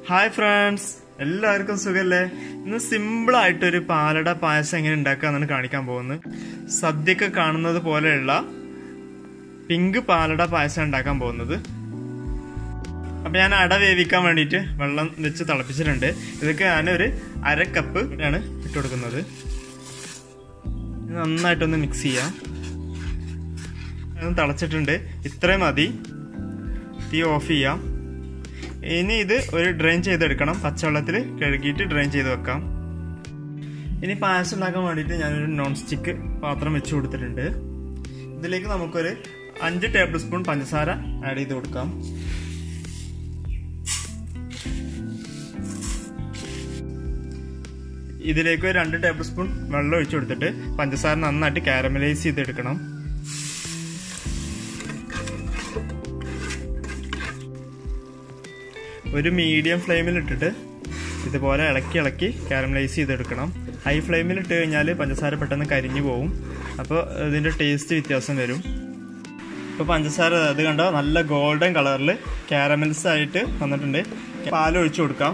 hi friends എല്ലാവർക്കും സുഖല്ലേ ഇന്ന് സിമ്പിൾ ആയിട്ടൊരു പാലട പായസം എങ്ങനെ ഉണ്ടാക്കാന്നാണ് കാണിക്കാൻ പോകുന്നത് സദ്യക്ക് കാണുന്നത് പോലെയുള്ള പിങ്ക് പാലട പായസം ഉണ്ടാക്കാൻ പോകുന്നത് അപ്പൊ ഞാൻ അട വേവിക്കാൻ വേണ്ടിയിട്ട് വെള്ളം വെച്ച് തിളപ്പിച്ചിട്ടുണ്ട് ഇതൊക്കെ ഞാൻ ഒരു അര കപ്പ് ആണ് ഇട്ട് കൊടുക്കുന്നത് ഇത് നന്നായിട്ടൊന്ന് മിക്സ് ചെയ്യാം അത് തിളച്ചിട്ടുണ്ട് ഇത്രയും മതി തീ ഓഫ് ചെയ്യാം ഇനി ഇത് ഒരു ഡ്രെയിൻ ചെയ്തെടുക്കണം പച്ചവെള്ളത്തിൽ കഴുകിയിട്ട് ഡ്രെയിൻ ചെയ്ത് വെക്കാം ഇനി പായസം ഉണ്ടാക്കാൻ വേണ്ടിയിട്ട് ഞാനൊരു നോൺ സ്റ്റിക്ക് പാത്രം വെച്ച് കൊടുത്തിട്ടുണ്ട് ഇതിലേക്ക് നമുക്കൊരു അഞ്ച് ടേബിൾ സ്പൂൺ പഞ്ചസാര ആഡ് ചെയ്ത് കൊടുക്കാം ഇതിലേക്ക് ഒരു രണ്ട് ടേബിൾ സ്പൂൺ വെള്ളം ഒഴിച്ചു കൊടുത്തിട്ട് പഞ്ചസാര നന്നായിട്ട് കാരമലൈസ് ചെയ്തെടുക്കണം ഒരു മീഡിയം ഫ്ലെയിമിൽ ഇട്ടിട്ട് ഇതുപോലെ ഇളക്കി ഇളക്കി കാരമലൈസ് ചെയ്തെടുക്കണം ഹൈ ഫ്ലെയിമിൽ ഇട്ട് കഴിഞ്ഞാൽ പഞ്ചസാര പെട്ടെന്ന് കരിഞ്ഞു പോകും അപ്പോൾ ഇതിൻ്റെ ടേസ്റ്റ് വ്യത്യാസം വരും ഇപ്പോൾ പഞ്ചസാര അത് കണ്ടോ നല്ല ഗോൾഡൻ കളറിൽ കാരമൽസ് ആയിട്ട് വന്നിട്ടുണ്ട് പാൽ ഒഴിച്ചു കൊടുക്കാം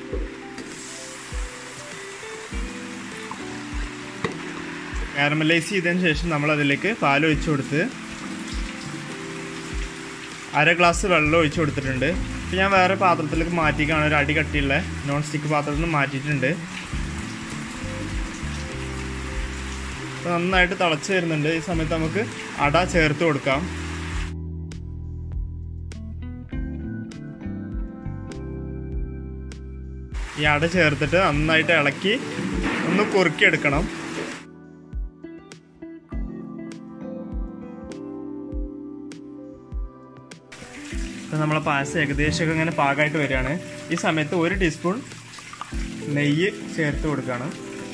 കാരമലൈസ് ചെയ്തതിന് ശേഷം നമ്മൾ അതിലേക്ക് പാൽ ഒഴിച്ചു കൊടുത്ത് അര ഗ്ലാസ് വെള്ളം ഒഴിച്ചു കൊടുത്തിട്ടുണ്ട് ഇപ്പം ഞാൻ വേറെ പാത്രത്തിലേക്ക് മാറ്റിക്കാണ് ഒരു അടി കട്ടിയുള്ള നോൺ സ്റ്റിക്ക് പാത്രത്തിൽ നിന്ന് മാറ്റിയിട്ടുണ്ട് നന്നായിട്ട് തിളച്ച് വരുന്നുണ്ട് ഈ സമയത്ത് നമുക്ക് അട ചേർത്ത് കൊടുക്കാം ഈ അട ചേർത്തിട്ട് നന്നായിട്ട് ഇളക്കി ഒന്ന് കുറുക്കിയെടുക്കണം ഇപ്പം നമ്മളെ പായസം ഏകദേശമൊക്കെ ഇങ്ങനെ പാകമായിട്ട് വരികയാണ് ഈ സമയത്ത് ഒരു ടീസ്പൂൺ നെയ്യ് ചേർത്ത് കൊടുക്കുകയാണ്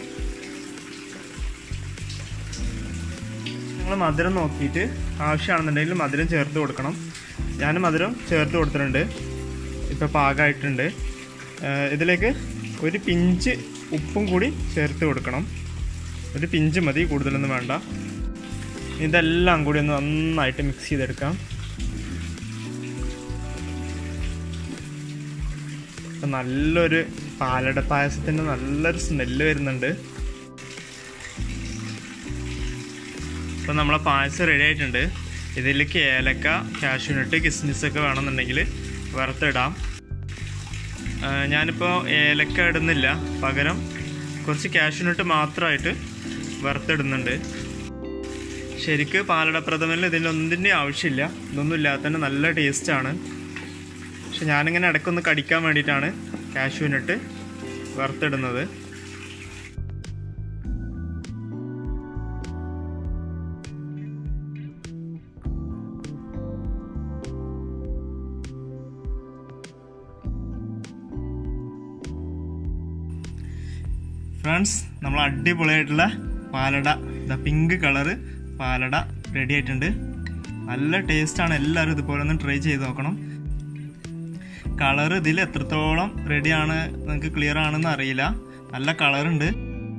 നിങ്ങൾ മധുരം നോക്കിയിട്ട് ആവശ്യമാണെന്നുണ്ടെങ്കിൽ മധുരം ചേർത്ത് കൊടുക്കണം ഞാൻ മധുരം ചേർത്ത് കൊടുത്തിട്ടുണ്ട് ഇപ്പോൾ പാകമായിട്ടുണ്ട് ഇതിലേക്ക് ഒരു പിഞ്ച് ഉപ്പും കൂടി ചേർത്ത് കൊടുക്കണം ഒരു പിഞ്ച് മതി കൂടുതലൊന്നും വേണ്ട ഇതെല്ലാം കൂടി ഒന്ന് നന്നായിട്ട് മിക്സ് ചെയ്തെടുക്കാം നല്ലൊരു പാലട പായസത്തിൻ്റെ നല്ലൊരു സ്മെല്ല് വരുന്നുണ്ട് ഇപ്പം നമ്മളെ പായസം റെഡി ആയിട്ടുണ്ട് ഇതിലേക്ക് ഏലക്ക കാഷ്യൂനട്ട് കിസ്മിസ് ഒക്കെ വേണമെന്നുണ്ടെങ്കിൽ വറുത്തിടാം ഞാനിപ്പോൾ ഏലക്ക ഇടുന്നില്ല പകരം കുറച്ച് കാഷ്യൂനട്ട് മാത്രമായിട്ട് വറുത്തിടുന്നുണ്ട് ശരിക്ക് പാലട പ്രഥമനിൽ ഇതിലൊന്നിൻ്റെ ആവശ്യമില്ല ഇതൊന്നും ഇല്ലാതെ തന്നെ നല്ല ടേസ്റ്റാണ് പക്ഷെ ഞാനിങ്ങനെ ഇടയ്ക്കൊന്ന് കടിക്കാൻ വേണ്ടിയിട്ടാണ് കാഷ്യൂനട്ട് വറുത്തിടുന്നത് ഫ്രണ്ട്സ് നമ്മൾ അടിപൊളിയായിട്ടുള്ള പാലട ഇതാ പിങ്ക് കളറ് പാലട റെഡി ആയിട്ടുണ്ട് നല്ല ടേസ്റ്റാണ് എല്ലാവരും ഇതുപോലെ ഒന്ന് ട്രൈ ചെയ്ത് നോക്കണം കളർ ഇതിൽ എത്രത്തോളം റെഡിയാണ് നിങ്ങൾക്ക് ക്ലിയർ ആണെന്ന് അറിയില്ല നല്ല കളറുണ്ട്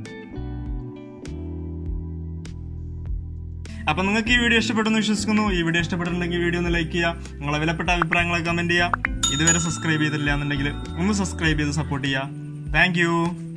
അപ്പൊ നിങ്ങൾക്ക് ഈ വീഡിയോ ഇഷ്ടപ്പെട്ടെന്ന് വിശ്വസിക്കുന്നു ഈ വീഡിയോ ഇഷ്ടപ്പെട്ടിട്ടുണ്ടെങ്കിൽ വീഡിയോ ഒന്ന് ലൈക്ക് ചെയ്യുക നിങ്ങളെ വിലപ്പെട്ട അഭിപ്രായങ്ങളെ കമന്റ് ചെയ്യുക ഇതുവരെ സബ്സ്ക്രൈബ് ചെയ്തില്ല എന്നുണ്ടെങ്കിൽ ഒന്ന് സബ്സ്ക്രൈബ് ചെയ്ത് സപ്പോർട്ട് ചെയ്യുക താങ്ക്